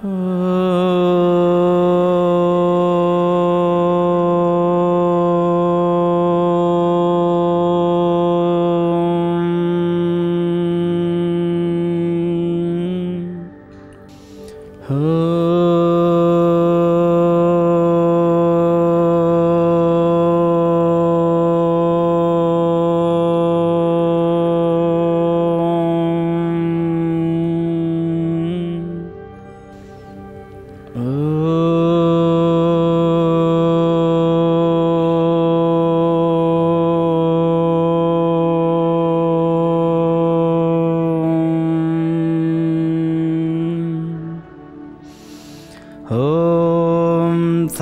ॐ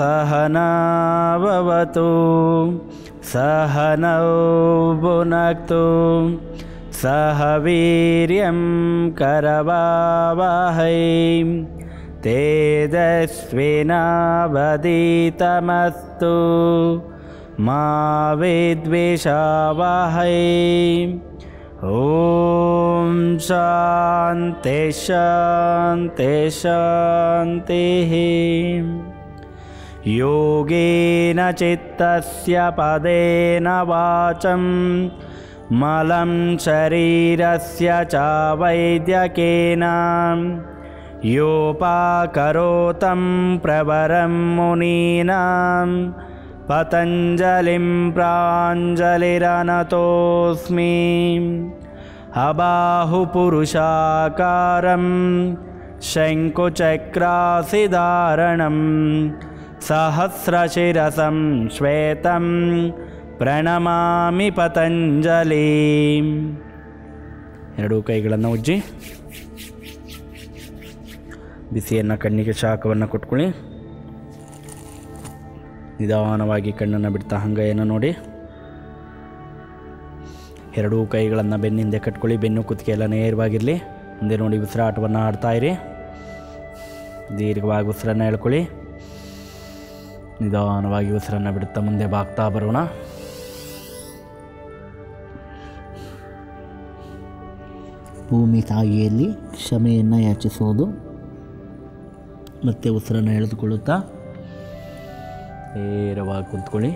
सहनावतु सहनौ भुनक्तु सह वीर्यं करवावहै तेजस्विनावदीतमस्तु मा विद्विषावहै ॐ शान्ति शान्ति शान्तिः योगेन चित्तस्य पदेन वाचं मलं शरीरस्य च वैद्यकेन योपाकरोतं प्रवरं मुनीनां पतञ्जलिं प्राञ्जलिरनतोऽस्मि अबाहुपुरुषाकारं शङ्कुचक्रासिधारणं सहस्रशिरसं श्वेतं ಪ್ರಣಮಾಮಿ ಪತಂಜಲಿ ಎರಡೂ ಕೈಗಳನ್ನು ಉಜ್ಜಿ ಬಿಸಿಯನ್ನು ಕಣ್ಣಿಗೆ ಶಾಖವನ್ನು ಕೊಟ್ಕೊಳ್ಳಿ ನಿಧಾನವಾಗಿ ಕಣ್ಣನ್ನು ಬಿಡ್ತಾ ಹಂಗೆಯನ್ನು ನೋಡಿ ಎರಡೂ ಕೈಗಳನ್ನು ಬೆನ್ನಿಂದೆ ಕಟ್ಕೊಳ್ಳಿ ಬೆನ್ನು ಕುತ್ತಿಗೆ ಎಲ್ಲ ನೇರವಾಗಿರಲಿ ಮುಂದೆ ನೋಡಿ ಉಸಿರಾಟವನ್ನು ಆಡ್ತಾ ಇರಿ ದೀರ್ಘವಾಗಿ ಉಸಿರನ್ನು ಹೇಳ್ಕೊಳ್ಳಿ ನಿಧಾನವಾಗಿ ಉಸಿರನ್ನು ಬಿಡುತ್ತಾ ಮುಂದೆ ಬಾಗ್ತಾ ಬರೋಣ ಭೂಮಿ ತಾಯಿಯಲ್ಲಿ ಕ್ಷಮೆಯನ್ನು ಯಾಚಿಸೋದು ಮತ್ತೆ ಉಸಿರನ್ನು ಎಳೆದುಕೊಳ್ಳುತ್ತಾ ನೇರವಾಗಿ ಕುಂತ್ಕೊಳ್ಳಿ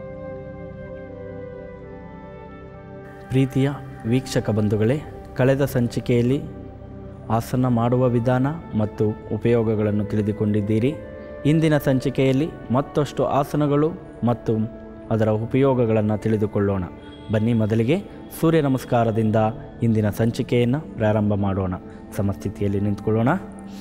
ಪ್ರೀತಿಯ ವೀಕ್ಷಕ ಬಂಧುಗಳೇ ಕಳೆದ ಸಂಚಿಕೆಯಲ್ಲಿ ಆಸನ ಮಾಡುವ ವಿಧಾನ ಮತ್ತು ಉಪಯೋಗಗಳನ್ನು ತಿಳಿದುಕೊಂಡಿದ್ದೀರಿ ಇಂದಿನ ಸಂಚಿಕೆಯಲ್ಲಿ ಮತ್ತಷ್ಟು ಆಸನಗಳು ಮತ್ತು ಅದರ ಉಪಯೋಗಗಳನ್ನು ತಿಳಿದುಕೊಳ್ಳೋಣ ಬನ್ನಿ ಮೊದಲಿಗೆ ಸೂರ್ಯ ನಮಸ್ಕಾರದಿಂದ ಇಂದಿನ ಸಂಚಿಕೆಯನ್ನು ಪ್ರಾರಂಭ ಮಾಡೋಣ ಸಮಸ್ಥಿತಿಯಲ್ಲಿ ನಿಂತ್ಕೊಳ್ಳೋಣ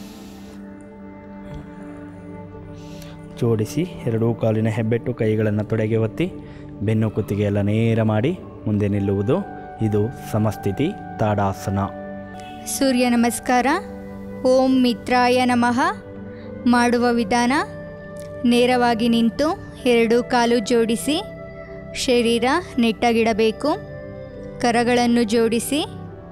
ಜೋಡಿಸಿ ಎರಡೂ ಕಾಲಿನ ಹೆಬ್ಬೆಟ್ಟು ಕೈಗಳನ್ನು ತೊಡೆಗೆ ಒತ್ತಿ ಬೆನ್ನು ಕುತ್ತಿಗೆ ಎಲ್ಲ ನೇರ ಮಾಡಿ ಮುಂದೆ ನಿಲ್ಲುವುದು ಇದು ಸಮಸ್ಥಿತಿ ತಾಡಾಸನ ಸೂರ್ಯ ನಮಸ್ಕಾರ ಓಂ ಮಿತ್ರಾಯ ನಮಃ ಮಾಡುವ ವಿಧಾನ ನೇರವಾಗಿ ನಿಂತು ಎರಡು ಕಾಲು ಜೋಡಿಸಿ ಶರೀರ ನೆಟ್ಟಗಿಡಬೇಕು ಕರಗಳನ್ನು ಜೋಡಿಸಿ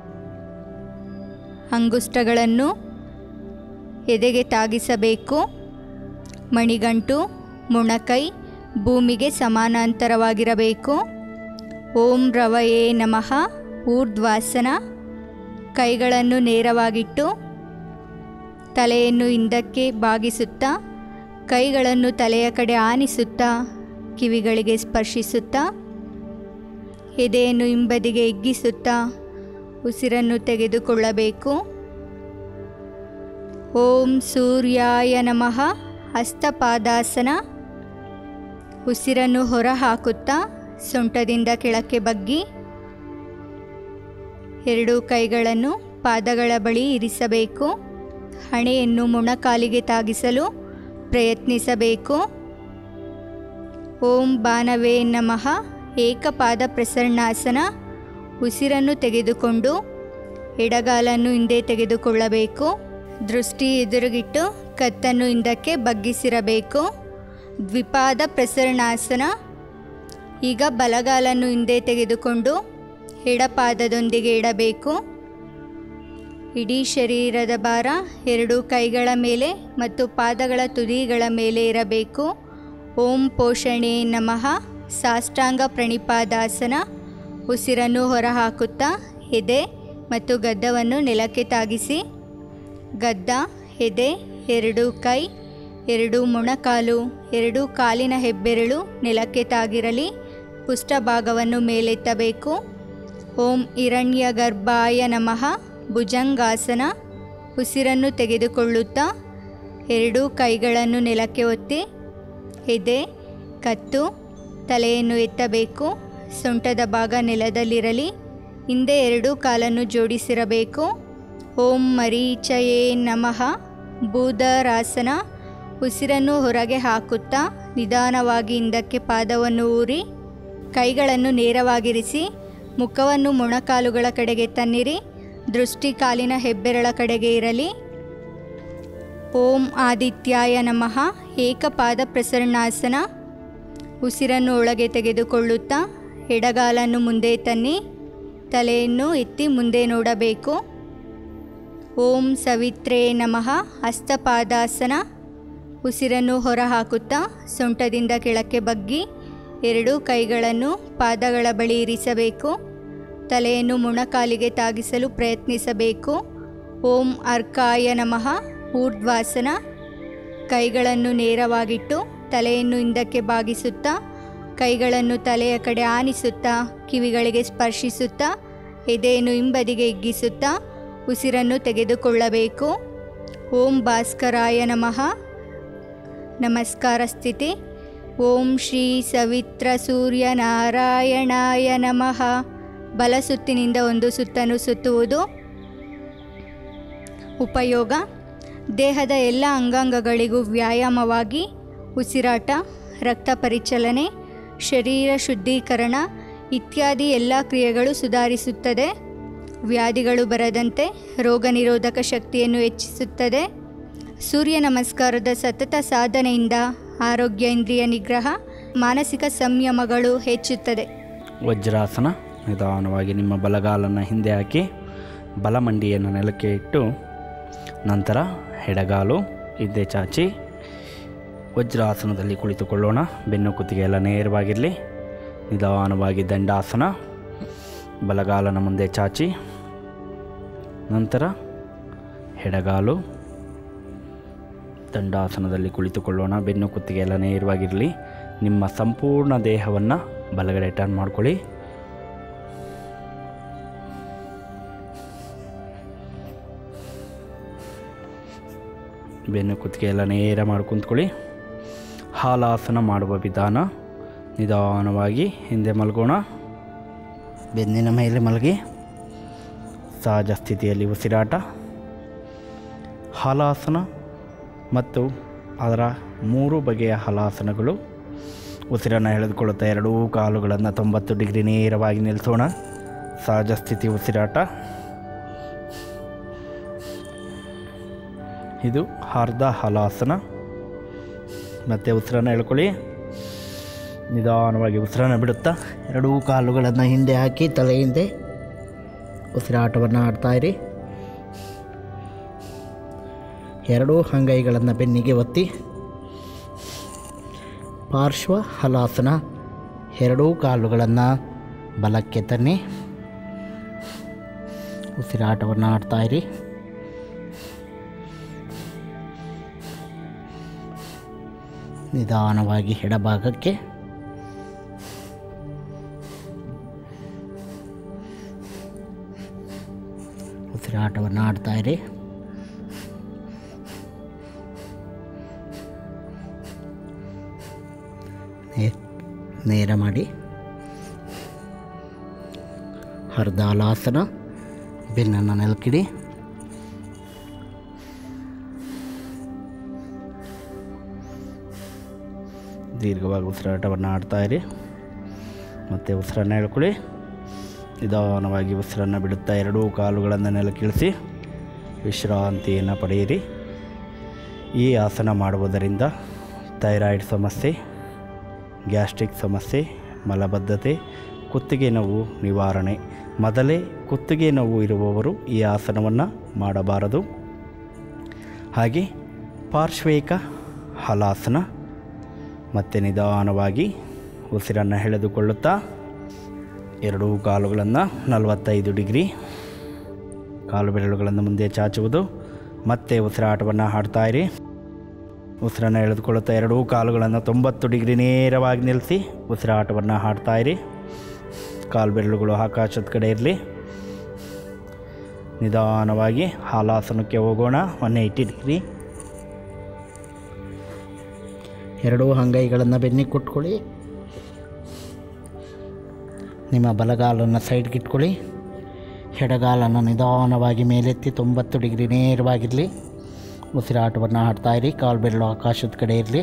ಅಂಗುಷ್ಟಗಳನ್ನು ಎದೆಗೆ ತಾಗಿಸಬೇಕು ಮಣಿಗಂಟು ಮೊಣಕೈ ಭೂಮಿಗೆ ಸಮಾನಾಂತರವಾಗಿರಬೇಕು ಓಂ ರವಯೇ ನಮಃ ಊರ್ಧ್ವಾಸನ ಕೈಗಳನ್ನು ನೇರವಾಗಿಟ್ಟು ತಲೆಯನ್ನು ಹಿಂದಕ್ಕೆ ಬಾಗಿಸುತ್ತಾ ಕೈಗಳನ್ನು ತಲೆಯ ಕಡೆ ಆನಿಸುತ್ತಾ ಕಿವಿಗಳಿಗೆ ಸ್ಪರ್ಶಿಸುತ್ತಾ ಎದೆಯನ್ನು ಹಿಂಬದಿಗೆ ಹಿಗ್ಗಿಸುತ್ತಾ ಉಸಿರನ್ನು ತೆಗೆದುಕೊಳ್ಳಬೇಕು ಓಂ ಸೂರ್ಯಾಯ ನಮಃ ಹಸ್ತಪಾದಾಸನ ಉಸಿರನ್ನು ಹೊರ ಹಾಕುತ್ತಾ ಸೊಂಟದಿಂದ ಕೆಳಕ್ಕೆ ಬಗ್ಗಿ ಎರಡೂ ಕೈಗಳನ್ನು ಪಾದಗಳ ಬಳಿ ಇರಿಸಬೇಕು ಹಣೆಯನ್ನು ಮೊಣಕಾಲಿಗೆ ತಾಗಿಸಲು ಪ್ರಯತ್ನಿಸಬೇಕು ಓಂ ಬಾನವೇ ನಮಃ ಏಕಪಾದ ಪ್ರಸರಣಾಸನ ಉಸಿರನ್ನು ತೆಗೆದುಕೊಂಡು ಎಡಗಾಲನ್ನು ಹಿಂದೆ ತೆಗೆದುಕೊಳ್ಳಬೇಕು ದೃಷ್ಟಿ ಎದುರುಗಿಟ್ಟು ಕತ್ತನ್ನು ಹಿಂದಕ್ಕೆ ಬಗ್ಗಿಸಿರಬೇಕು ದ್ವಿಪಾದ ಪ್ರಸರಣಾಸನ ಈಗ ಬಲಗಾಲನ್ನು ಹಿಂದೆ ತೆಗೆದುಕೊಂಡು ಎಡಪಾದದೊಂದಿಗೆ ಇಡಬೇಕು ಇಡೀ ಶರೀರದ ಭಾರ ಎರಡು ಕೈಗಳ ಮೇಲೆ ಮತ್ತು ಪಾದಗಳ ತುದಿಗಳ ಮೇಲೆ ಇರಬೇಕು ಓಂ ಪೋಷಣೆ ನಮಃ ಸಾಷ್ಟಾಂಗ ಪ್ರಣಿಪಾದಾಸನ ಉಸಿರನ್ನು ಹೊರಹಾಕುತ್ತಾ ಎದೆ ಮತ್ತು ಗದ್ದವನ್ನು ನೆಲಕ್ಕೆ ತಾಗಿಸಿ ಗದ್ದ ಎದೆ ಎರಡು ಕೈ ಎರಡು ಮೊಣಕಾಲು ಎರಡು ಕಾಲಿನ ಹೆಬ್ಬೆರಳು ನೆಲಕ್ಕೆ ತಾಗಿರಲಿ ಪುಷ್ಟಭಾಗವನ್ನು ಮೇಲೆತ್ತಬೇಕು ಓಂ ಹಿರಣ್ಯ ಗರ್ಭಾಯ ನಮಃ ಭುಜಂಗಾಸನ ಉಸಿರನ್ನು ತೆಗೆದುಕೊಳ್ಳುತ್ತಾ ಎರಡೂ ಕೈಗಳನ್ನು ನೆಲಕ್ಕೆ ಒತ್ತಿ ಎದೆ ಕತ್ತು ತಲೆಯನ್ನು ಎತ್ತಬೇಕು ಸೊಂಟದ ಭಾಗ ನೆಲದಲ್ಲಿರಲಿ ಹಿಂದೆ ಎರಡೂ ಕಾಲನ್ನು ಜೋಡಿಸಿರಬೇಕು ಓಂ ಮರೀಚಯೇ ನಮಃ ಬೂದರಾಸನ ಉಸಿರನ್ನು ಹೊರಗೆ ಹಾಕುತ್ತಾ ನಿಧಾನವಾಗಿ ಹಿಂದಕ್ಕೆ ಪಾದವನ್ನು ಊರಿ ಕೈಗಳನ್ನು ನೇರವಾಗಿರಿಸಿ ಮುಖವನ್ನು ಮೊಣಕಾಲುಗಳ ಕಡೆಗೆ ತನ್ನಿರಿ ದೃಷ್ಟಿ ಕಾಲಿನ ಹೆಬ್ಬೆರಳ ಕಡೆಗೆ ಇರಲಿ ಓಂ ಆದಿತ್ಯಾಯ ನಮಃ ಏಕಪಾದ ಪ್ರಸರಣಾಸನ ಉಸಿರನ್ನು ಒಳಗೆ ತೆಗೆದುಕೊಳ್ಳುತ್ತಾ ಎಡಗಾಲನ್ನು ಮುಂದೆ ತನ್ನಿ ತಲೆಯನ್ನು ಎತ್ತಿ ಮುಂದೆ ನೋಡಬೇಕು ಓಂ ಸವಿತ್ರೇ ನಮಃ ಹಸ್ತಪಾದಾಸನ ಉಸಿರನ್ನು ಹೊರಹಾಕುತ್ತಾ ಸೊಂಟದಿಂದ ಕೆಳಕ್ಕೆ ಬಗ್ಗಿ ಎರಡೂ ಕೈಗಳನ್ನು ಪಾದಗಳ ಬಳಿ ಇರಿಸಬೇಕು ತಲೆಯನ್ನು ಮೊಣಕಾಲಿಗೆ ತಾಗಿಸಲು ಪ್ರಯತ್ನಿಸಬೇಕು ಓಂ ಅರ್ಕಾಯ ನಮಃ ಊರ್ಧ್ವಾಸನ ಕೈಗಳನ್ನು ನೇರವಾಗಿಟ್ಟು ತಲೆಯನ್ನು ಹಿಂದಕ್ಕೆ ಬಾಗಿಸುತ್ತಾ ಕೈಗಳನ್ನು ತಲೆಯ ಕಡೆ ಆನಿಸುತ್ತಾ ಕಿವಿಗಳಿಗೆ ಸ್ಪರ್ಶಿಸುತ್ತಾ ಎದೆಯನ್ನು ಹಿಂಬದಿಗೆ ಹಿಗ್ಗಿಸುತ್ತಾ ಉಸಿರನ್ನು ತೆಗೆದುಕೊಳ್ಳಬೇಕು ಓಂ ಭಾಸ್ಕರಾಯ ನಮಃ ನಮಸ್ಕಾರ ಸ್ಥಿತಿ ಓಂ ಶ್ರೀ ಸವಿತ್ರ ಸೂರ್ಯ ನಾರಾಯಣಾಯ ನಮಃ ಬಲ ಸುತ್ತಿನಿಂದ ಒಂದು ಸುತ್ತನ್ನು ಸುತ್ತುವುದು ಉಪಯೋಗ ದೇಹದ ಎಲ್ಲ ಅಂಗಾಂಗಗಳಿಗೂ ವ್ಯಾಯಾಮವಾಗಿ ಉಸಿರಾಟ ರಕ್ತ ಪರಿಚಲನೆ ಶರೀರ ಶುದ್ಧೀಕರಣ ಇತ್ಯಾದಿ ಎಲ್ಲ ಕ್ರಿಯೆಗಳು ಸುಧಾರಿಸುತ್ತದೆ ವ್ಯಾಧಿಗಳು ಬರದಂತೆ ರೋಗ ನಿರೋಧಕ ಶಕ್ತಿಯನ್ನು ಹೆಚ್ಚಿಸುತ್ತದೆ ಸೂರ್ಯ ನಮಸ್ಕಾರದ ಸತತ ಸಾಧನೆಯಿಂದ ಆರೋಗ್ಯ ಇಂದ್ರಿಯ ನಿಗ್ರಹ ಮಾನಸಿಕ ಸಂಯಮಗಳು ಹೆಚ್ಚುತ್ತದೆ ವಜ್ರಾಸನ ನಿಧಾನವಾಗಿ ನಿಮ್ಮ ಬಲಗಾಲನ್ನು ಹಿಂದೆ ಹಾಕಿ ಬಲಮಂಡಿಯನ್ನು ನೆಲಕ್ಕೆ ಇಟ್ಟು ನಂತರ ಎಡಗಾಲು ಹಿಂದೆ ಚಾಚಿ ವಜ್ರಾಸನದಲ್ಲಿ ಕುಳಿತುಕೊಳ್ಳೋಣ ಬೆನ್ನು ಕುತ್ತಿಗೆ ಎಲ್ಲ ನೇರವಾಗಿರಲಿ ನಿಧಾನವಾಗಿ ದಂಡಾಸನ ಬಲಗಾಲನ ಮುಂದೆ ಚಾಚಿ ನಂತರ ಎಡಗಾಲು ದಂಡಾಸನದಲ್ಲಿ ಕುಳಿತುಕೊಳ್ಳೋಣ ಬೆನ್ನು ಕುತ್ತಿಗೆ ಎಲ್ಲ ನೇರವಾಗಿರಲಿ ನಿಮ್ಮ ಸಂಪೂರ್ಣ ದೇಹವನ್ನು ಬಲಗಡೆ ಟರ್ನ್ ಮಾಡ್ಕೊಳ್ಳಿ ಬೆನ್ನು ಕುತ್ತಿಗೆ ಎಲ್ಲ ನೇರ ಮಾಡಿ ಕುಂತ್ಕೊಳ್ಳಿ ಹಾಲಾಸನ ಮಾಡುವ ವಿಧಾನ ನಿಧಾನವಾಗಿ ಹಿಂದೆ ಮಲಗೋಣ ಬೆನ್ನಿನ ಮೇಲೆ ಮಲಗಿ ಸಹಜ ಸ್ಥಿತಿಯಲ್ಲಿ ಉಸಿರಾಟ ಹಾಲಾಸನ ಮತ್ತು ಅದರ ಮೂರು ಬಗೆಯ ಹಲಾಸನಗಳು ಉಸಿರನ್ನು ಎಳೆದುಕೊಳ್ಳುತ್ತಾ ಎರಡೂ ಕಾಲುಗಳನ್ನು ತೊಂಬತ್ತು ಡಿಗ್ರಿ ನೇರವಾಗಿ ನಿಲ್ಲಿಸೋಣ ಸಹಜ ಸ್ಥಿತಿ ಉಸಿರಾಟ ಇದು ಅರ್ಧ ಹಲಾಸನ ಮತ್ತು ಉಸಿರನ್ನು ಎಳ್ಕೊಳ್ಳಿ ನಿಧಾನವಾಗಿ ಉಸಿರನ್ನು ಬಿಡುತ್ತಾ ಎರಡೂ ಕಾಲುಗಳನ್ನು ಹಿಂದೆ ಹಾಕಿ ತಲೆ ಹಿಂದೆ ಉಸಿರಾಟವನ್ನು ಆಡ್ತಾಯಿರಿ ಎರಡೂ ಅಂಗೈಗಳನ್ನು ಬೆನ್ನಿಗೆ ಒತ್ತಿ ಪಾರ್ಶ್ವ ಹಲಾಸನ ಎರಡೂ ಕಾಲುಗಳನ್ನು ಬಲಕ್ಕೆ ತನ್ನಿ ಉಸಿರಾಟವನ್ನು ಆಡ್ತಾಯಿರಿ ನಿಧಾನವಾಗಿ ಎಡಭಾಗಕ್ಕೆ ಉಸಿರಾಟವನ್ನು ಆಡ್ತಾಯಿರಿ ನೇ- ನೇರ ಮಾಡಿ ಹರ್ದಾಲಾಸನ ಬೆನ್ನನ್ನು ನೆಲಕಿಡಿ ದೀರ್ಘವಾಗಿ ಉಸಿರಾಟವನ್ನು ಆಡ್ತಾಯಿರಿ ಮತ್ತು ಉಸಿರನ್ನು ಎಳ್ಕೊಳ್ಳಿ ನಿಧಾನವಾಗಿ ಉಸಿರನ್ನು ಬಿಡುತ್ತಾ ಎರಡೂ ಕಾಲುಗಳನ್ನು ನೆಲಕ್ಕಿಳಿಸಿ ವಿಶ್ರಾಂತಿಯನ್ನು ಪಡೆಯಿರಿ ಈ ಆಸನ ಮಾಡುವುದರಿಂದ ಥೈರಾಯ್ಡ್ ಸಮಸ್ಯೆ ಗ್ಯಾಸ್ಟ್ರಿಕ್ ಸಮಸ್ಯೆ ಮಲಬದ್ಧತೆ ಕುತ್ತಿಗೆ ನೋವು ನಿವಾರಣೆ ಮೊದಲೇ ಕುತ್ತಿಗೆ ನೋವು ಇರುವವರು ಈ ಆಸನವನ್ನು ಮಾಡಬಾರದು ಹಾಗೆ ಪಾರ್ಶ್ವೇಕ ಹಲಾಸನ ಮತ್ತು ನಿಧಾನವಾಗಿ ಉಸಿರನ್ನು ಎಳೆದುಕೊಳ್ಳುತ್ತಾ ಎರಡೂ ಕಾಲುಗಳನ್ನು ನಲವತ್ತೈದು ಡಿಗ್ರಿ ಕಾಲು ಬೆರಳುಗಳನ್ನು ಮುಂದೆ ಚಾಚುವುದು ಮತ್ತೆ ಉಸಿರಾಟವನ್ನು ಹಾಡ್ತಾಯಿರಿ ಉಸಿರನ್ನು ಎಳೆದುಕೊಳ್ಳುತ್ತಾ ಎರಡೂ ಕಾಲುಗಳನ್ನು ತೊಂಬತ್ತು ಡಿಗ್ರಿ ನೇರವಾಗಿ ನಿಲ್ಲಿಸಿ ಉಸಿರಾಟವನ್ನು ಹಾಡ್ತಾಯಿರಿ ಕಾಲು ಬೆರಳುಗಳು ಆಕಾಶದ ಕಡೆ ಇರಲಿ ನಿಧಾನವಾಗಿ ಹಾಲಾಸನಕ್ಕೆ ಹೋಗೋಣ ಒನ್ ಏಯ್ಟಿ ಡಿಗ್ರಿ ಎರಡೂ ಅಂಗೈಗಳನ್ನು ಬೆನ್ನಿಗೆ ಕೊಟ್ಕೊಳ್ಳಿ ನಿಮ್ಮ ಬಲಗಾಲನ್ನು ಸೈಡ್ಗೆ ಇಟ್ಕೊಳ್ಳಿ ಎಡಗಾಲನ್ನು ನಿಧಾನವಾಗಿ ಮೇಲೆತ್ತಿ ತೊಂಬತ್ತು ಡಿಗ್ರಿ ನೇರವಾಗಿರಲಿ ಉಸಿರಾಟವನ್ನು ಹಾಡ್ತಾಯಿರಿ ಕಾಲು ಬೆರಳು ಆಕಾಶದ ಕಡೆ ಇರಲಿ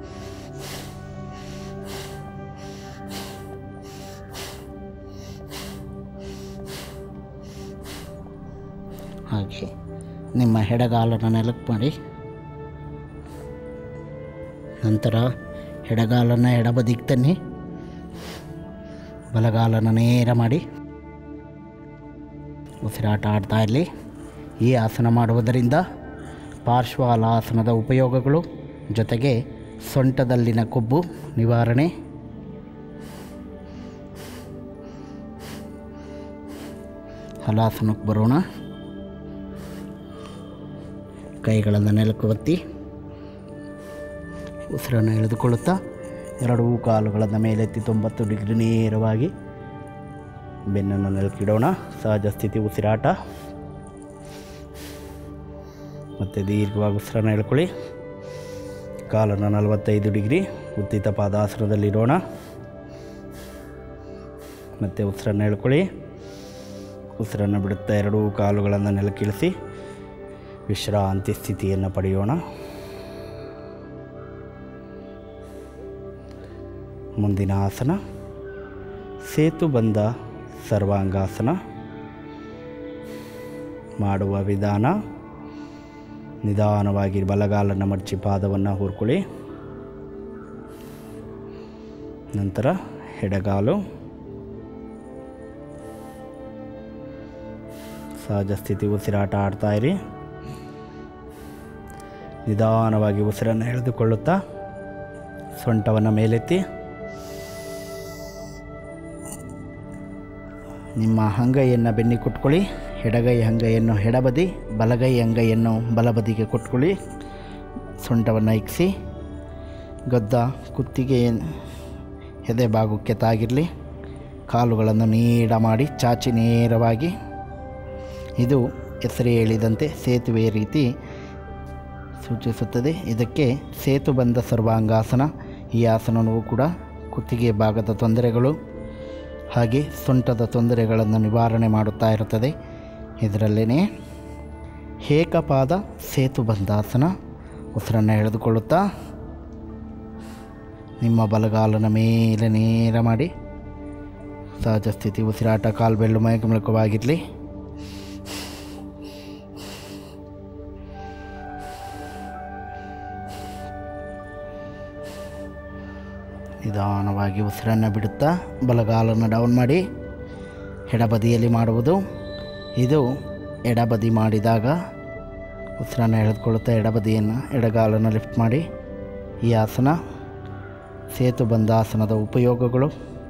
ಹಾಗೆ ನಿಮ್ಮ ಎಡಗಾಲನ್ನು ನೆಲಕ್ಕೆ ಮಾಡಿ ನಂತರ ಎಡಗಾಲನ್ನು ಎಡಬದಿಗೆ ತನ್ನಿ ಬಲಗಾಲನ್ನು ನೇರ ಮಾಡಿ ಉಸಿರಾಟ ಆಡ್ತಾ ಇರಲಿ ಈ ಆಸನ ಮಾಡುವುದರಿಂದ ಪಾರ್ಶ್ವಾಲಾಸನದ ಉಪಯೋಗಗಳು ಜೊತೆಗೆ ಸೊಂಟದಲ್ಲಿನ ಕೊಬ್ಬು ನಿವಾರಣೆ ಹಲಾಸನಕ್ಕೆ ಬರೋಣ ಕೈಗಳನ್ನು ನೆಲಕ್ಕೆ ಒತ್ತಿ ಉಸಿರನ್ನು ಎಳೆದುಕೊಳ್ಳುತ್ತಾ ಎರಡೂ ಕಾಲುಗಳನ್ನು ಮೇಲೆತ್ತಿ ತೊಂಬತ್ತು ಡಿಗ್ರಿ ನೇರವಾಗಿ ಬೆನ್ನನ್ನು ನೆಲಕ್ಕಿಡೋಣ ಸಹಜ ಸ್ಥಿತಿ ಉಸಿರಾಟ ಮತ್ತು ದೀರ್ಘವಾಗಿ ಉಸಿರನ್ನು ಎಳ್ಕೊಳ್ಳಿ ಕಾಲನ್ನು ನಲವತ್ತೈದು ಡಿಗ್ರಿ ಉತ್ತಿತ ಪಾದಾಸನದಲ್ಲಿಡೋಣ ಮತ್ತು ಉಸಿರನ್ನು ಎಳ್ಕೊಳ್ಳಿ ಉಸಿರನ್ನು ಬಿಡುತ್ತಾ ಎರಡೂ ಕಾಲುಗಳನ್ನು ನೆಲಕ್ಕಿಳಿಸಿ ವಿಶ್ರಾಂತಿ ಸ್ಥಿತಿಯನ್ನು ಪಡೆಯೋಣ ಮುಂದಿನ ಆಸನ ಸೇತುಬಂಧ ಸರ್ವಾಂಗಾಸನ ಮಾಡುವ ವಿಧಾನ ನಿಧಾನವಾಗಿ ಬಲಗಾಲನ್ನು ಮಡಚಿ ಪಾದವನ್ನು ಹೂರ್ಕೊಳ್ಳಿ ನಂತರ ಎಡಗಾಲು ಸಹಜ ಸ್ಥಿತಿ ಉಸಿರಾಟ ಆಡ್ತಾಯಿರಿ ನಿಧಾನವಾಗಿ ಉಸಿರನ್ನು ಎಳೆದುಕೊಳ್ಳುತ್ತಾ ಸೊಂಟವನ್ನು ಮೇಲೆತ್ತಿ ನಿಮ್ಮ ಅಂಗೈಯನ್ನು ಬೆನ್ನಿ ಕೊಟ್ಕೊಳ್ಳಿ ಎಡಗೈ ಅಂಗೈಯನ್ನು ಎಡಬದಿ ಬಲಗೈ ಅಂಗೈಯನ್ನು ಬಲಬದಿಗೆ ಕೊಟ್ಕೊಳ್ಳಿ ಸೊಂಟವನ್ನು ಇಕ್ಕಿಸಿ ಗದ್ದ ಕುತ್ತಿಗೆ ಎದೆ ಭಾಗಕ್ಕೆ ತಾಗಿರಲಿ ಕಾಲುಗಳನ್ನು ನೀಡ ಮಾಡಿ ಚಾಚಿ ನೇರವಾಗಿ ಇದು ಹೆಸರು ಹೇಳಿದಂತೆ ಸೇತುವೆ ರೀತಿ ಸೂಚಿಸುತ್ತದೆ ಇದಕ್ಕೆ ಸೇತುಬಂಧ ಸರ್ವಾಂಗಾಸನ ಈ ಆಸನವೂ ಕೂಡ ಕುತ್ತಿಗೆ ಭಾಗದ ತೊಂದರೆಗಳು ಹಾಗೆ ಸೊಂಟದ ತೊಂದರೆಗಳನ್ನು ನಿವಾರಣೆ ಮಾಡುತ್ತಾ ಇರುತ್ತದೆ ಇದರಲ್ಲೇ ಏಕಪಾದ ಸೇತುಬಂಧಾಸನ ಉಸಿರನ್ನು ಎಳೆದುಕೊಳ್ಳುತ್ತಾ ನಿಮ್ಮ ಬಲಗಾಲನ ಮೇಲೆ ನೇರ ಮಾಡಿ ಸಹಜ ಸ್ಥಿತಿ ಉಸಿರಾಟ ಕಾಲು ಬೆಳ್ಳು ಮೈಕಮುಖವಾಗಿರಲಿ ನಿಧಾನವಾಗಿ ಉಸಿರನ್ನು ಬಿಡುತ್ತಾ ಬಲಗಾಲನ್ನು ಡೌನ್ ಮಾಡಿ ಎಡಬದಿಯಲ್ಲಿ ಮಾಡುವುದು ಇದು ಎಡಬದಿ ಮಾಡಿದಾಗ ಉಸಿರನ್ನು ಎಳೆದುಕೊಳ್ಳುತ್ತಾ ಎಡಬದಿಯನ್ನು ಎಡಗಾಲನ್ನು ಲಿಫ್ಟ್ ಮಾಡಿ ಈ ಆಸನ ಸೇತುಬಂಧಾಸನದ ಉಪಯೋಗಗಳು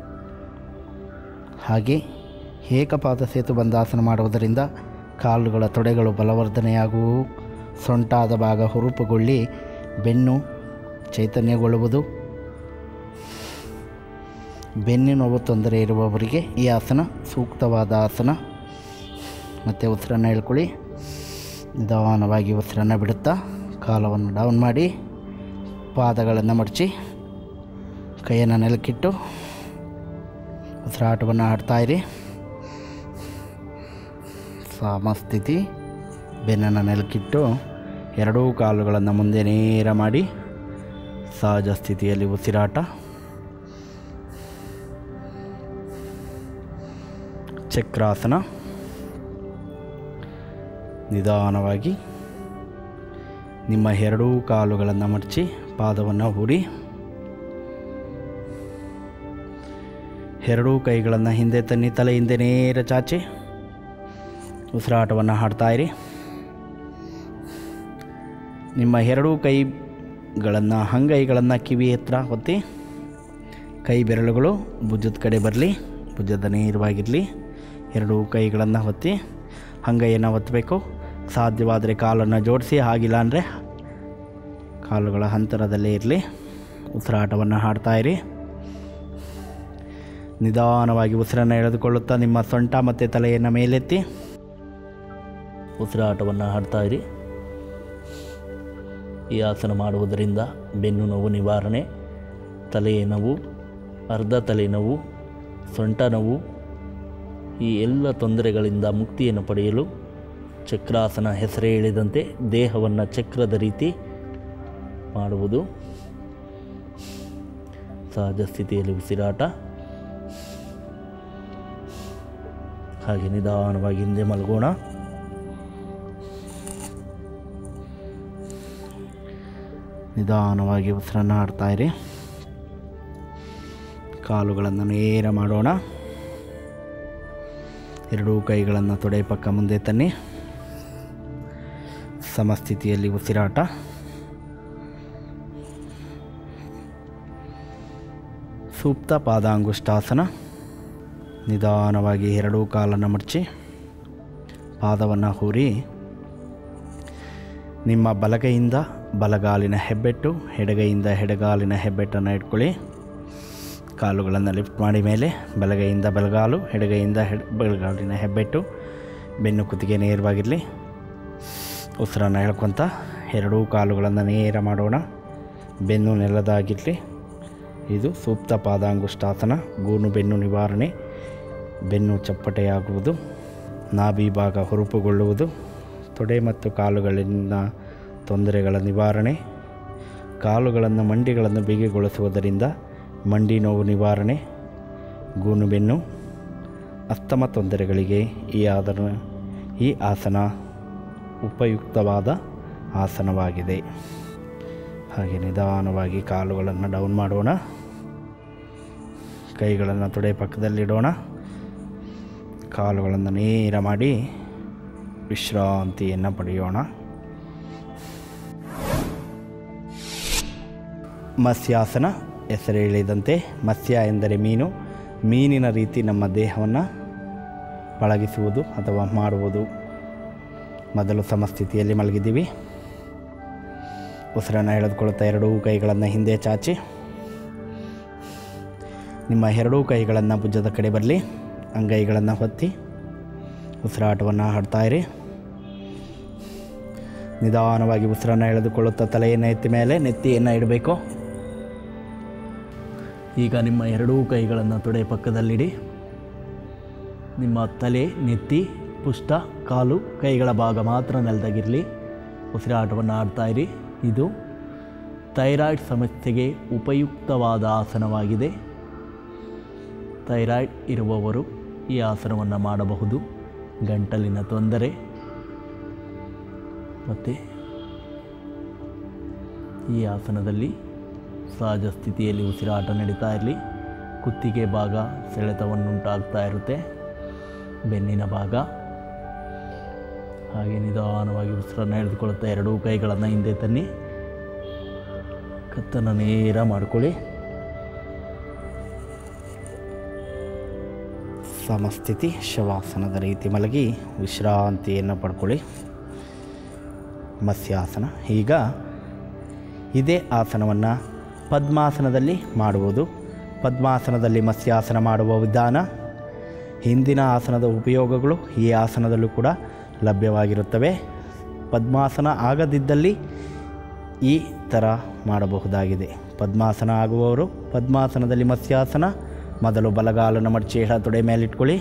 ಹಾಗೆ ಏಕಪಾದ ಸೇತುಬಂಧಾಸನ ಮಾಡುವುದರಿಂದ ಕಾಲುಗಳ ತೊಡೆಗಳು ಬಲವರ್ಧನೆಯಾಗುವು ಸೊಂಟಾದ ಭಾಗ ಹುರುಪುಗೊಳ್ಳಿ ಬೆನ್ನು ಚೈತನ್ಯಗೊಳ್ಳುವುದು ಬೆನ್ನು ನೋವು ತೊಂದರೆ ಇರುವವರಿಗೆ ಈ ಆಸನ ಸೂಕ್ತವಾದ ಆಸನ ಮತ್ತು ಉಸಿರನ್ನು ಹೇಳ್ಕೊಳ್ಳಿ ನಿಧಾನವಾಗಿ ಉಸಿರನ್ನು ಬಿಡುತ್ತಾ ಕಾಲವನ್ನು ಡೌನ್ ಮಾಡಿ ಪಾದಗಳನ್ನು ಮಡಚಿ ಕೈಯನ್ನು ನೆಲಕ್ಕಿಟ್ಟು ಉಸಿರಾಟವನ್ನು ಆಡ್ತಾಯಿರಿ ಸಮಸ್ಥಿತಿ ಬೆನ್ನನ್ನು ನೆಲಕ್ಕಿಟ್ಟು ಎರಡೂ ಕಾಲುಗಳನ್ನು ಮುಂದೆ ನೇರ ಮಾಡಿ ಸಹಜ ಸ್ಥಿತಿಯಲ್ಲಿ ಉಸಿರಾಟ ಚಕ್ರಾಸನ ನಿಧಾನವಾಗಿ ನಿಮ್ಮ ಎರಡೂ ಕಾಲುಗಳನ್ನು ಮಡಚಿ ಪಾದವನ್ನು ಹೂರಿ ಎರಡೂ ಕೈಗಳನ್ನು ಹಿಂದೆ ತನ್ನಿ ತಲೆ ಹಿಂದೆ ನೇರ ಚಾಚಿ ಉಸಿರಾಟವನ್ನು ಹಾಡ್ತಾಯಿರಿ ನಿಮ್ಮ ಎರಡೂ ಕೈಗಳನ್ನು ಅಂಗೈಗಳನ್ನು ಕಿವಿ ಹತ್ರ ಒತ್ತಿ ಕೈ ಬೆರಳುಗಳು ಭುಜದ ಕಡೆ ಬರಲಿ ಭುಜದ ನೇರವಾಗಿರಲಿ ಎರಡೂ ಕೈಗಳನ್ನು ಒತ್ತಿ ಅಂಗೈಯನ್ನು ಒತ್ತಬೇಕು ಸಾಧ್ಯವಾದರೆ ಕಾಲನ್ನು ಜೋಡಿಸಿ ಆಗಿಲ್ಲ ಅಂದರೆ ಕಾಲುಗಳ ಅಂತರದಲ್ಲೇ ಇರಲಿ ಉಸಿರಾಟವನ್ನು ಹಾಡ್ತಾಯಿರಿ ನಿಧಾನವಾಗಿ ಉಸಿರನ್ನು ಎಳೆದುಕೊಳ್ಳುತ್ತಾ ನಿಮ್ಮ ಸೊಂಟ ಮತ್ತು ತಲೆಯನ್ನು ಮೇಲೆತ್ತಿ ಉಸಿರಾಟವನ್ನು ಹಾಡ್ತಾಯಿರಿ ಈ ಆಸನ ಮಾಡುವುದರಿಂದ ಬೆನ್ನು ನೋವು ನಿವಾರಣೆ ತಲೆಯ ನೋವು ಅರ್ಧ ತಲೆನೋವು ಸೊಂಟ ನೋವು ಈ ಎಲ್ಲ ತೊಂದರೆಗಳಿಂದ ಮುಕ್ತಿಯನ್ನು ಪಡೆಯಲು ಚಕ್ರಾಸನ ಹೆಸರೇ ಹೇಳಿದಂತೆ ದೇಹವನ್ನು ಚಕ್ರದ ರೀತಿ ಮಾಡುವುದು ಸಹಜ ಸ್ಥಿತಿಯಲ್ಲಿ ಉಸಿರಾಟ ಹಾಗೆ ನಿಧಾನವಾಗಿ ಹಿಂದೆ ಮಲಗೋಣ ನಿಧಾನವಾಗಿ ಉಸಿರನ್ನು ಆಡ್ತಾ ಇರಿ ಕಾಲುಗಳನ್ನು ನೇರ ಮಾಡೋಣ ಎರಡೂ ಕೈಗಳನ್ನು ತೊಡೆ ಪಕ್ಕ ಮುಂದೆ ತನ್ನಿ ಸಮಸ್ಥಿತಿಯಲ್ಲಿ ಉಸಿರಾಟ ಸೂಕ್ತ ಪಾದಾಂಗುಷ್ಟಾಸನ ನಿಧಾನವಾಗಿ ಎರಡೂ ಕಾಲನ್ನು ಮಡಚಿ ಪಾದವನ್ನು ಹೂರಿ ನಿಮ್ಮ ಬಲಗೈಯಿಂದ ಬಲಗಾಲಿನ ಹೆಬ್ಬೆಟ್ಟು ಎಡಗೈಯಿಂದ ಎಡಗಾಲಿನ ಹೆಬ್ಬೆಟ್ಟನ್ನು ಇಟ್ಕೊಳ್ಳಿ ಕಾಲುಗಳನ್ನು ಲಿಫ್ಟ್ ಮಾಡಿ ಮೇಲೆ ಬಲಗೈಯಿಂದ ಬಲಗಾಲು ಎಡಗೈಯಿಂದ ಹೆಡ್ ಬಲಗಾಲಿನ ಹೆಬ್ಬೆಟ್ಟು ಬೆನ್ನು ಕುತ್ತಿಗೆ ನೇರವಾಗಿರಲಿ ಉಸಿರನ್ನು ಎಳ್ಕೊತ ಎರಡೂ ಕಾಲುಗಳನ್ನು ನೇರ ಮಾಡೋಣ ಬೆನ್ನು ನೆಲದಾಗಿರಲಿ ಇದು ಸೂಕ್ತ ಪಾದಾಂಗುಷ್ಟಾಸನ ಗೂನು ಬೆನ್ನು ನಿವಾರಣೆ ಬೆನ್ನು ಚಪ್ಪಟೆಯಾಗುವುದು ನಾಭಿ ಭಾಗ ಹುರುಪುಗೊಳ್ಳುವುದು ತೊಡೆ ಮತ್ತು ಕಾಲುಗಳಿಂದ ತೊಂದರೆಗಳ ನಿವಾರಣೆ ಕಾಲುಗಳನ್ನು ಮಂಡಿಗಳನ್ನು ಬಿಗಿಗೊಳಿಸುವುದರಿಂದ ಮಂಡಿ ನೋವು ನಿವಾರಣೆ ಗೂನು ಬೆನ್ನು ಅಸ್ತಮ ತೊಂದರೆಗಳಿಗೆ ಈ ಆದರ ಈ ಆಸನ ಉಪಯುಕ್ತವಾದ ಆಸನವಾಗಿದೆ ಹಾಗೆ ನಿಧಾನವಾಗಿ ಕಾಲುಗಳನ್ನು ಡೌನ್ ಮಾಡೋಣ ಕೈಗಳನ್ನು ತೊಡೆ ಪಕ್ಕದಲ್ಲಿಡೋಣ ಕಾಲುಗಳನ್ನು ನೇರ ಮಾಡಿ ವಿಶ್ರಾಂತಿಯನ್ನು ಪಡೆಯೋಣ ಮತ್ಸ್ಯಾಸನ ಹೆಸರು ಹೇಳಿದಂತೆ ಮತ್ಸ್ಯ ಎಂದರೆ ಮೀನು ಮೀನಿನ ರೀತಿ ನಮ್ಮ ದೇಹವನ್ನು ಪಳಗಿಸುವುದು ಅಥವಾ ಮಾಡುವುದು ಮೊದಲು ಸಮಸ್ಥಿತಿಯಲ್ಲಿ ಮಲಗಿದ್ದೀವಿ ಉಸಿರನ್ನು ಎಳೆದುಕೊಳ್ಳುತ್ತಾ ಎರಡೂ ಕೈಗಳನ್ನು ಹಿಂದೆ ಚಾಚಿ ನಿಮ್ಮ ಎರಡೂ ಕೈಗಳನ್ನು ಭುಜದ ಕಡೆ ಬರಲಿ ಅಂಗೈಗಳನ್ನು ಹೊತ್ತಿ ಉಸಿರಾಟವನ್ನು ಹಾಡ್ತಾಯಿರಿ ನಿಧಾನವಾಗಿ ಉಸಿರನ್ನು ಎಳೆದುಕೊಳ್ಳುತ್ತಾ ತಲೆಯನ್ನು ಎತ್ತಿ ಮೇಲೆ ನೆತ್ತಿಯನ್ನು ಇಡಬೇಕು ಈಗ ನಿಮ್ಮ ಎರಡೂ ಕೈಗಳನ್ನು ತೊಡೆ ಪಕ್ಕದಲ್ಲಿಡಿ ನಿಮ್ಮ ತಲೆ ನೆತ್ತಿ ಪುಷ್ಟ ಕಾಲು ಕೈಗಳ ಭಾಗ ಮಾತ್ರ ನೆಲದಾಗಿರಲಿ ಉಸಿರಾಟವನ್ನು ಆಡ್ತಾಯಿರಿ ಇದು ಥೈರಾಯ್ಡ್ ಸಮಸ್ಯೆಗೆ ಉಪಯುಕ್ತವಾದ ಆಸನವಾಗಿದೆ ಥೈರಾಯ್ಡ್ ಇರುವವರು ಈ ಆಸನವನ್ನು ಮಾಡಬಹುದು ಗಂಟಲಿನ ತೊಂದರೆ ಮತ್ತು ಈ ಆಸನದಲ್ಲಿ ಸಹಜ ಸ್ಥಿತಿಯಲ್ಲಿ ಉಸಿರಾಟ ನಡೀತಾ ಇರಲಿ ಕುತ್ತಿಗೆ ಭಾಗ ಸೆಳೆತವನ್ನುಂಟಾಗ್ತಾ ಇರುತ್ತೆ ಬೆನ್ನಿನ ಭಾಗ ಹಾಗೆ ನಿಧಾನವಾಗಿ ಉಸಿರನ್ನು ಎಳೆದುಕೊಳ್ಳುತ್ತಾ ಎರಡೂ ಕೈಗಳನ್ನು ಹಿಂದೆ ತನ್ನಿ ಕತ್ತನ್ನು ನೇರ ಮಾಡ್ಕೊಳ್ಳಿ ಸಮಸ್ಥಿತಿ ಶವಾಸನದ ರೀತಿ ಮಲಗಿ ವಿಶ್ರಾಂತಿಯನ್ನು ಪಡ್ಕೊಳ್ಳಿ ಮತ್ಸ್ಯಾಸನ ಈಗ ಇದೇ ಆಸನವನ್ನು ಪದ್ಮಾಸನದಲ್ಲಿ ಮಾಡುವುದು ಪದ್ಮಾಸನದಲ್ಲಿ ಮತ್ಸ್ಯಾಸನ ಮಾಡುವ ವಿಧಾನ ಹಿಂದಿನ ಆಸನದ ಉಪಯೋಗಗಳು ಈ ಆಸನದಲ್ಲೂ ಕೂಡ ಲಭ್ಯವಾಗಿರುತ್ತವೆ ಪದ್ಮಾಸನ ಆಗದಿದ್ದಲ್ಲಿ ಈ ಥರ ಮಾಡಬಹುದಾಗಿದೆ ಪದ್ಮಾಸನ ಆಗುವವರು ಪದ್ಮಾಸನದಲ್ಲಿ ಮತ್ಸ್ಯಾಸನ ಮೊದಲು ಬಲಗಾಲನ್ನು ಮಡಚಿ ಎಡ ತೊಡೆ ಮೇಲಿಟ್ಕೊಳ್ಳಿ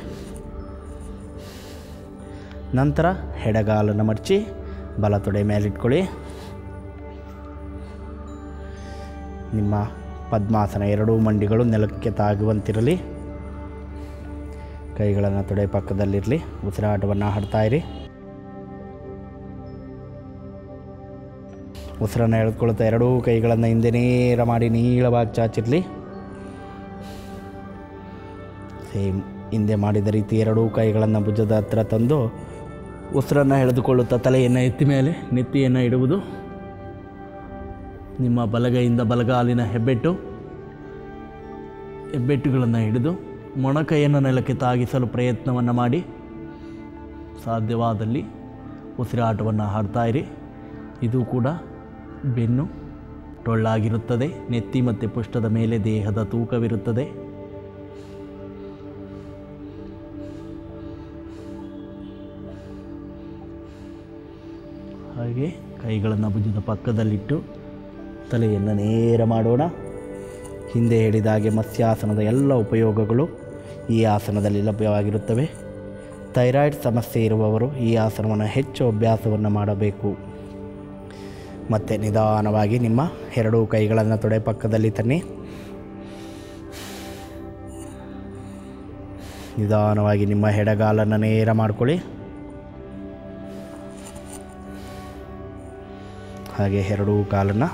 ನಂತರ ಎಡಗಾಲನ್ನು ಮಡಚಿ ಬಲ ತೊಡೆ ಮೇಲಿಟ್ಕೊಳ್ಳಿ ನಿಮ್ಮ ಪದ್ಮಾಸನ ಎರಡೂ ಮಂಡಿಗಳು ನೆಲಕ್ಕೆ ತಾಗುವಂತಿರಲಿ ಕೈಗಳನ್ನು ತೊಡೆ ಪಕ್ಕದಲ್ಲಿರಲಿ ಉಸಿರಾಟವನ್ನು ಹಾಡ್ತಾಯಿರಿ ಉಸಿರನ್ನು ಎಳೆದುಕೊಳ್ತಾ ಎರಡೂ ಕೈಗಳನ್ನು ಹಿಂದೆ ನೇರ ಮಾಡಿ ನೀಳವಾಗಿ ಚಾಚಿರಲಿ ಸೇಮ್ ಹಿಂದೆ ಮಾಡಿದ ರೀತಿ ಎರಡೂ ಕೈಗಳನ್ನು ಭುಜದ ಹತ್ರ ತಂದು ಉಸಿರನ್ನು ಎಳೆದುಕೊಳ್ಳುತ್ತಾ ತಲೆಯನ್ನು ಎತ್ತಿ ಮೇಲೆ ನೆತ್ತಿಯನ್ನು ಇಡುವುದು ನಿಮ್ಮ ಬಲಗೈಯಿಂದ ಬಲಗಾಲಿನ ಹೆಬ್ಬೆಟ್ಟು ಹೆಬ್ಬೆಟ್ಟುಗಳನ್ನು ಹಿಡಿದು ಮೊಣಕೈಯನ್ನು ನೆಲಕ್ಕೆ ತಾಗಿಸಲು ಪ್ರಯತ್ನವನ್ನು ಮಾಡಿ ಸಾಧ್ಯವಾದಲ್ಲಿ ಉಸಿರಾಟವನ್ನು ಹಾಡ್ತಾ ಇರಿ ಇದು ಕೂಡ ಬೆನ್ನು ಟೊಳ್ಳಾಗಿರುತ್ತದೆ ನೆತ್ತಿ ಮತ್ತು ಪುಷ್ಟದ ಮೇಲೆ ದೇಹದ ತೂಕವಿರುತ್ತದೆ ಹಾಗೆ ಕೈಗಳನ್ನು ಭುಜದ ಪಕ್ಕದಲ್ಲಿಟ್ಟು ತಲೆಯನ್ನು ನೇರ ಮಾಡೋಣ ಹಿಂದೆ ಹೇಳಿದ ಹಾಗೆ ಮತ್ಸ್ಯಾಸನದ ಎಲ್ಲ ಉಪಯೋಗಗಳು ಈ ಆಸನದಲ್ಲಿ ಲಭ್ಯವಾಗಿರುತ್ತವೆ ಥೈರಾಯ್ಡ್ ಸಮಸ್ಯೆ ಇರುವವರು ಈ ಆಸನವನ್ನು ಹೆಚ್ಚು ಅಭ್ಯಾಸವನ್ನು ಮಾಡಬೇಕು ಮತ್ತು ನಿಧಾನವಾಗಿ ನಿಮ್ಮ ಎರಡೂ ಕೈಗಳನ್ನು ತೊಡೆ ಪಕ್ಕದಲ್ಲಿ ತನ್ನಿ ನಿಧಾನವಾಗಿ ನಿಮ್ಮ ಎಡಗಾಲನ್ನು ನೇರ ಮಾಡ್ಕೊಳ್ಳಿ ಹಾಗೆ ಎರಡೂ ಕಾಲನ್ನು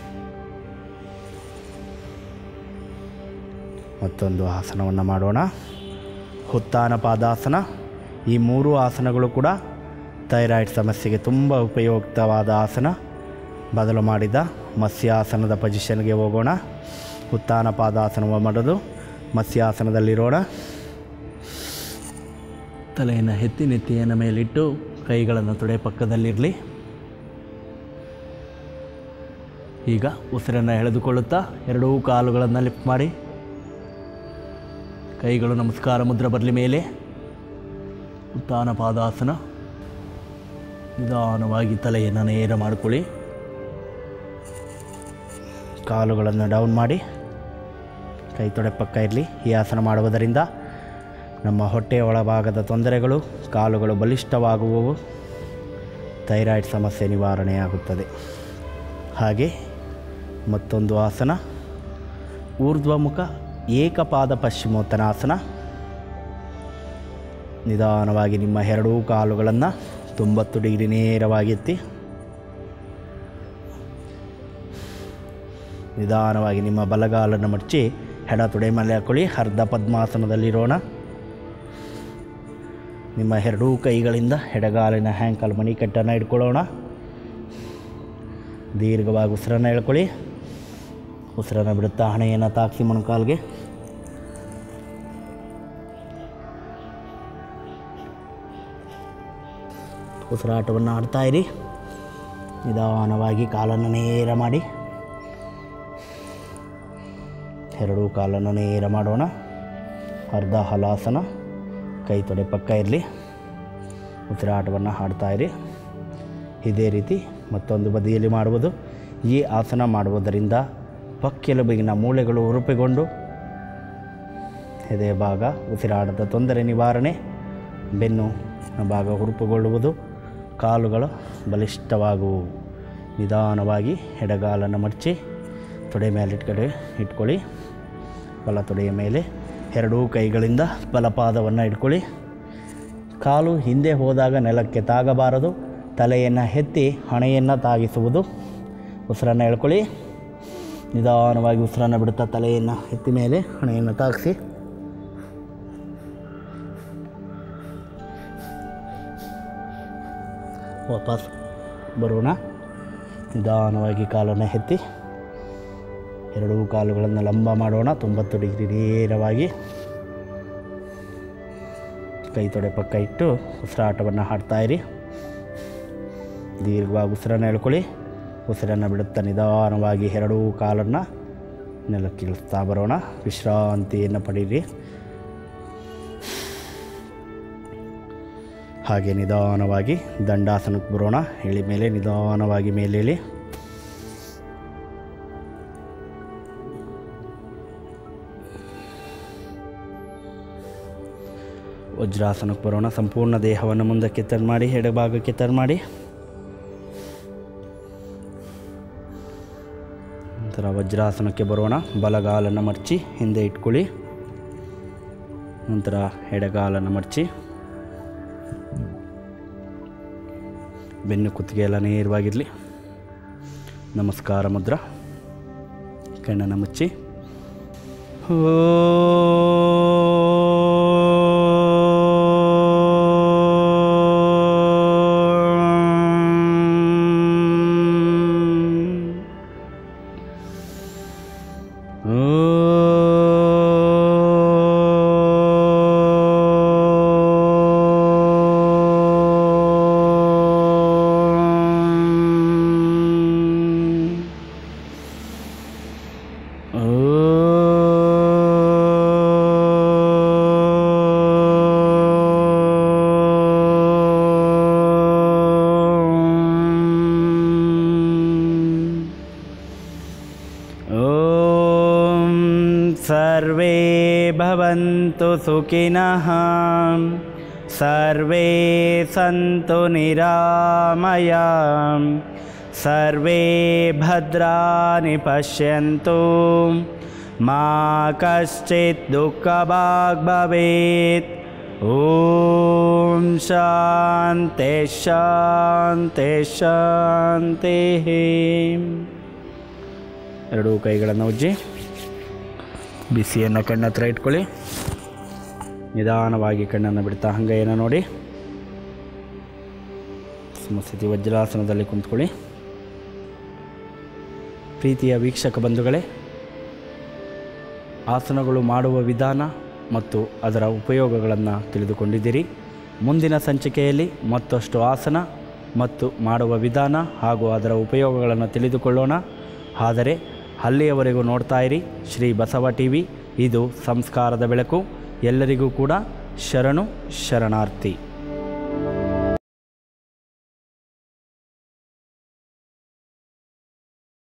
ಮತ್ತೊಂದು ಆಸನವನ್ನು ಮಾಡೋಣ ಹುತ್ತಾನ ಪಾದಾಸನ ಈ ಮೂರು ಆಸನಗಳು ಕೂಡ ಥೈರಾಯ್ಡ್ ಸಮಸ್ಯೆಗೆ ತುಂಬ ಉಪಯುಕ್ತವಾದ ಆಸನ ಬದಲು ಮಾಡಿದ ಮತ್ಸ್ಯಾಸನದ ಪೊಸಿಷನ್ಗೆ ಹೋಗೋಣ ಉತ್ತಾನ ಪಾದಾಸನ ಮಾಡೋದು ಮತ್ಸ್ಯಾಸನದಲ್ಲಿರೋಣ ತಲೆಯನ್ನು ಎತ್ತಿ ನೆತ್ತಿಯನ್ನು ಮೇಲಿಟ್ಟು ಕೈಗಳನ್ನು ತೊಡೆ ಪಕ್ಕದಲ್ಲಿರಲಿ ಈಗ ಉಸಿರನ್ನು ಎಳೆದುಕೊಳ್ಳುತ್ತಾ ಎರಡೂ ಕಾಲುಗಳನ್ನು ಲಿಫ್ಟ್ ಮಾಡಿ ಕೈಗಳು ನಮಸ್ಕಾರ ಮುದ್ರೆ ಬರಲಿ ಮೇಲೆ ಉತ್ತಾನ ಪಾದಾಸನ ನಿಧಾನವಾಗಿ ತಲೆಯನ್ನು ನೇರ ಮಾಡಿಕೊಳ್ಳಿ ಕಾಲುಗಳನ್ನು ಡೌನ್ ಮಾಡಿ ಕೈ ತೊಡೆ ಪಕ್ಕ ಇರಲಿ ಈ ಆಸನ ಮಾಡುವುದರಿಂದ ನಮ್ಮ ಹೊಟ್ಟೆಯ ಒಳಭಾಗದ ತೊಂದರೆಗಳು ಕಾಲುಗಳು ಬಲಿಷ್ಠವಾಗುವವು ಥೈರಾಯ್ಡ್ ಸಮಸ್ಯೆ ನಿವಾರಣೆಯಾಗುತ್ತದೆ ಹಾಗೆ ಮತ್ತೊಂದು ಆಸನ ಊರ್ಧ್ವಮುಖ ಏಕಪಾದ ಪಶ್ಚಿಮೋತ್ತನಾಸನ ನಿಧಾನವಾಗಿ ನಿಮ್ಮ ಎರಡೂ ಕಾಲುಗಳನ್ನು ತೊಂಬತ್ತು ಡಿಗ್ರಿ ನೇರವಾಗಿ ಎತ್ತಿ ನಿಧಾನವಾಗಿ ನಿಮ್ಮ ಬಲಗಾಲನ್ನು ಮಡಚಿ ಹೆಡ ತೊಡೆ ಮೇಲೆ ಹಾಕೊಳ್ಳಿ ಅರ್ಧ ಪದ್ಮಾಸನದಲ್ಲಿರೋಣ ನಿಮ್ಮ ಎರಡೂ ಕೈಗಳಿಂದ ಎಡಗಾಲಿನ ಹ್ಯಾಂಕಲ್ ಮಣಿಕಟ್ಟನ್ನು ಇಟ್ಕೊಳ್ಳೋಣ ದೀರ್ಘವಾಗಿ ಉಸಿರನ್ನು ಎಳ್ಕೊಳ್ಳಿ ಉಸಿರನ್ನು ಬಿಡುತ್ತಾ ಹಣೆಯನ್ನು ತಾಕಿಸಿ ಮೊಣಕಾಲ್ಗೆ ಉಸಿರಾಟವನ್ನು ಆಡ್ತಾ ಇರಿ ನಿಧಾನವಾಗಿ ಕಾಲನ್ನು ನೇರ ಮಾಡಿ ಎರಡೂ ಕಾಲನ್ನು ನೇರ ಮಾಡೋಣ ಅರ್ಧ ಹಲಾಸನ ಕೈ ತೊಡೆ ಪಕ್ಕ ಇರಲಿ ಉಸಿರಾಟವನ್ನು ಹಾಡ್ತಾ ಇರಿ ಇದೇ ರೀತಿ ಮತ್ತೊಂದು ಬದಿಯಲ್ಲಿ ಮಾಡುವುದು ಈ ಆಸನ ಮಾಡುವುದರಿಂದ ಪಕ್ಕೆಲುಬಿಗಿನ ಮೂಳೆಗಳು ಉರುಪೆಗೊಂಡು ಎದೆ ಭಾಗ ಉಸಿರಾಟದ ತೊಂದರೆ ನಿವಾರಣೆ ಬೆನ್ನು ಭಾಗ ಹುರುಪುಗೊಳ್ಳುವುದು ಕಾಲುಗಳು ಬಲಿಷ್ಠವಾಗುವು ನಿಧಾನವಾಗಿ ಎಡಗಾಲನ್ನು ಮಡಚಿ ತೊಡೆ ಮೇಲೆ ಇಟ್ಕಡೆ ಇಟ್ಕೊಳ್ಳಿ ಬಲ ತೊಡೆಯ ಮೇಲೆ ಎರಡೂ ಕೈಗಳಿಂದ ಬಲಪಾದವನ್ನು ಇಟ್ಕೊಳ್ಳಿ ಕಾಲು ಹಿಂದೆ ಹೋದಾಗ ನೆಲಕ್ಕೆ ತಾಗಬಾರದು ತಲೆಯನ್ನು ಎತ್ತಿ ಹಣೆಯನ್ನು ತಾಗಿಸುವುದು ಉಸಿರನ್ನು ಎಳ್ಕೊಳ್ಳಿ ನಿಧಾನವಾಗಿ ಉಸಿರನ್ನು ಬಿಡುತ್ತಾ ತಲೆಯನ್ನು ಎತ್ತಿ ಮೇಲೆ ಹಣೆಯನ್ನು ತಾಗಿಸಿ ವಾಪಸ್ ಬರೋಣ ನಿಧಾನವಾಗಿ ಕಾಲನ್ನು ಎತ್ತಿ ಎರಡೂ ಕಾಲುಗಳನ್ನು ಲಂಬ ಮಾಡೋಣ ತೊಂಬತ್ತು ಡಿಗ್ರಿ ನೇರವಾಗಿ ಕೈ ತೊಡೆ ಪಕ್ಕ ಇಟ್ಟು ಉಸಿರಾಟವನ್ನು ಹಾಡ್ತಾಯಿರಿ ದೀರ್ಘವಾಗಿ ಉಸಿರನ್ನು ಎಳ್ಕೊಳ್ಳಿ ಉಸಿರನ್ನು ಬಿಡುತ್ತಾ ನಿಧಾನವಾಗಿ ಎರಡೂ ಕಾಲನ್ನು ನೆಲಕ್ಕೆ ಇಳಿಸ್ತಾ ಬರೋಣ ವಿಶ್ರಾಂತಿಯನ್ನು ಪಡೀರಿ ಹಾಗೆ ನಿಧಾನವಾಗಿ ದಂಡಾಸನಕ್ಕೆ ಬರೋಣ ಇಳಿ ಮೇಲೆ ನಿಧಾನವಾಗಿ ಮೇಲೆ ಇಳಿ ವಜ್ರಾಸನಕ್ಕೆ ಬರೋಣ ಸಂಪೂರ್ಣ ದೇಹವನ್ನು ಮುಂದಕ್ಕೆ ಟರ್ನ್ ಮಾಡಿ ಎಡಭಾಗಕ್ಕೆ ಟರ್ನ್ ಮಾಡಿ ನಂತರ ವಜ್ರಾಸನಕ್ಕೆ ಬರೋಣ ಬಲಗಾಲನ್ನು ಮಡಚಿ ಹಿಂದೆ ಇಟ್ಕೊಳ್ಳಿ ನಂತರ ಎಡಗಾಲನ್ನು ಮಡಚಿ ಬೆನ್ನು ಕುತ್ತಿಗೆ ಎಲ್ಲ ನೇರವಾಗಿರಲಿ ನಮಸ್ಕಾರ ಮುದ್ರ ಕಣ್ಣನ್ನು ಮುಚ್ಚಿ सर्वे भवन्तु सुखिनः सर्वे सन्तु निरामया सर्वे भद्राणि पश्यन्तु मा कश्चित् दुःखभाग् भवेत् ॐ शान्ति ಶಾಂತಿ ಶಾಂತಿ ಎರಡೂ ಕೈಗಳನ್ನು ಉಜ್ಜಿ ಬಿಸಿಯನ್ನು ಕಣ್ಣ ಹತ್ರ ಇಟ್ಕೊಳ್ಳಿ ನಿಧಾನವಾಗಿ ಕಣ್ಣನ್ನು ಬಿಡ್ತಾ ಹಂಗೆಯನ್ನು ನೋಡಿ ಸಮಸ್ಥಿತಿ ವಜ್ರಾಸನದಲ್ಲಿ ಕುಂತ್ಕೊಳ್ಳಿ ಪ್ರೀತಿಯ ವೀಕ್ಷಕ ಬಂಧುಗಳೇ ಆಸನಗಳು ಮಾಡುವ ವಿಧಾನ ಮತ್ತು ಅದರ ಉಪಯೋಗಗಳನ್ನು ತಿಳಿದುಕೊಂಡಿದ್ದೀರಿ ಮುಂದಿನ ಸಂಚಿಕೆಯಲ್ಲಿ ಮತ್ತಷ್ಟು ಆಸನ ಮತ್ತು ಮಾಡುವ ವಿಧಾನ ಹಾಗೂ ಅದರ ಉಪಯೋಗಗಳನ್ನು ತಿಳಿದುಕೊಳ್ಳೋಣ ಆದರೆ ಅಲ್ಲಿಯವರೆಗೂ ನೋಡ್ತಾ ಇರಿ ಶ್ರೀ ಬಸವ ಟಿ ವಿ ಇದು ಸಂಸ್ಕಾರದ ಬೆಳಕು ಎಲ್ಲರಿಗೂ ಕೂಡ ಶರಣು ಶರಣಾರ್ಥಿ